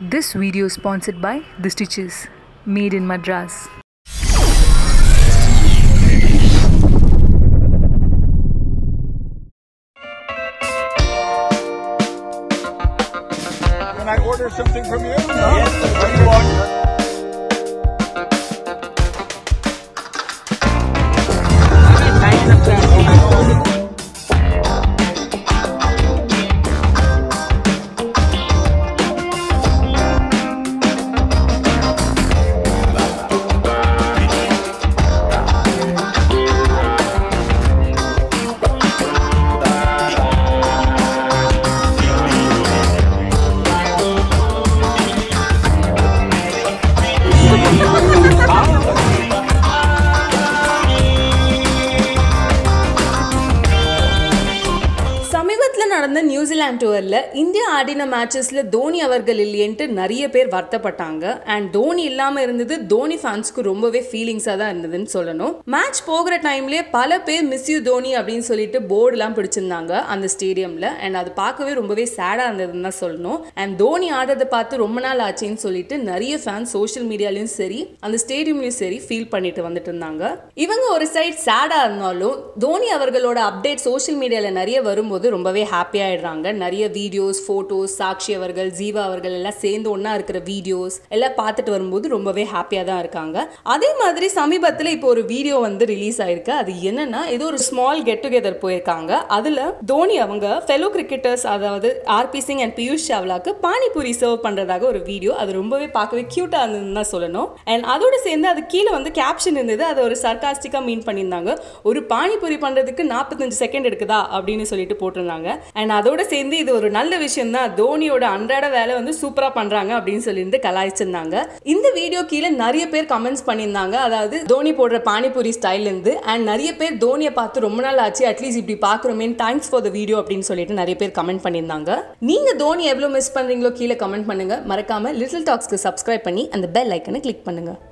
This video is sponsored by The Stitches, made in Madras. Can I order something from you? Yes. What do you want? சமீபத்தில் நடந்த New Zealand டூரில் India ஆடின மேட்சஸில் தோனி அவர்கள் இல்லையன்ட்டு நிறைய பேர் வருத்தப்பட்டாங்க and Dhoni இல்லாமல் இருந்தது தோனி ஃபேன்ஸ்க்கு ரொம்பவே ஃபீலிங்ஸாக தான் இருந்ததுன்னு சொல்லணும் மேட்ச் போகிற டைம்லேயே பல பேர் மிஸ் யூ தோனி அப்படின்னு சொல்லிட்டு போர்டுலாம் பிடிச்சிருந்தாங்க அந்த ஸ்டேடியமில் அண்ட் அது பார்க்கவே ரொம்பவே சேடாக இருந்ததுன்னு தான் சொல்லணும் அண்ட் தோனி ஆடுறதை பார்த்து ரொம்ப நாள் ஆச்சுன்னு சொல்லிட்டு நிறைய ஃபேன்ஸ் சோஷியல் மீடியாலையும் சரி அந்த ஸ்டேடியம்லையும் சரி ஃபீல் பண்ணிட்டு வந்துட்டு இருந்தாங்க இவங்க ஒரு சைட் சேடாக இருந்தாலும் தோனி அவர்களோட அப்டேட் சோஷியல் மீடியாவில் நிறைய வரும்போது ரொம்பவே ஹாப்பி ஆயிடுறாங்க நிறைய வீடியோஸ் ஃபோட்டோஸ் சாக்ஷி அவர்கள் ஜீவா அவர்கள் எல்லாம் சேர்ந்து ஒன்றா இருக்கிற வீடியோஸ் எல்லாம் பார்த்துட்டு வரும்போது ரொம்பவே ஹாப்பியாக தான் இருக்காங்க அதே மாதிரி சமீபத்தில் இப்போ ஒரு வீடியோ வந்து ரிலீஸ் ஆயிருக்கு அது என்னன்னா ஏதோ ஒரு ஸ்மால் கெட் டுகெதர் போயிருக்காங்க அதில் தோனி அவங்க ஃபெலோ கிரிக்கெட்டர்ஸ் அதாவது ஆர்பி சிங் அண்ட் பியூஷ் சாவ்லாக்கு பானிபூரி சர்வ் பண்ணுறதாக ஒரு வீடியோ அது ரொம்பவே பார்க்கவே க்யூட்டாக இருந்ததுன்னு தான் சொல்லணும் அண்ட் அதோட சேர்ந்து அது கீழே வந்து கேப்ஷன் இருந்தது அதை ஒரு சர்காஸ்டிக்காக மீன் பண்ணியிருந்தாங்க ஒரு பானிபூரி பண்ணுறதுக்கு நாற்பத்தஞ்சு செகண்ட் எடுக்குதா அப்படின்னு சொல்லிட்டு போட்டிருந்தாங்க அண்ட் அதோட சேர்ந்து இது ஒரு நல்ல விஷயம் தான் தோனியோட அன்றாட வேலை வந்து சூப்பராக பண்ணுறாங்க அப்படின்னு சொல்லிட்டு கலாய்ச்சிருந்தாங்க இந்த வீடியோ கீழே நிறைய பேர் கமெண்ட்ஸ் பண்ணியிருந்தாங்க அதாவது தோனி போடுற பானிபூரி ஸ்டைல்லேருந்து அண்ட் நிறைய பேர் தோனியை பார்த்து ரொம்ப நாள் ஆச்சு அட்லீஸ்ட் இப்படி பார்க்குறோமே தேங்க்ஸ் ஃபார் த வீடியோ அப்படின்னு சொல்லிட்டு நிறைய பேர் கமெண்ட் பண்ணியிருந்தாங்க நீங்கள் தோனி எவ்வளோ மிஸ் பண்ணுறீங்களோ கீழே கமெண்ட் பண்ணுங்க மறக்காம லிட்டில் டாக்ஸ்க்கு சப்ஸ்கிரைப் பண்ணி அந்த பெல் ஐக்கனை கிளிக் பண்ணுங்க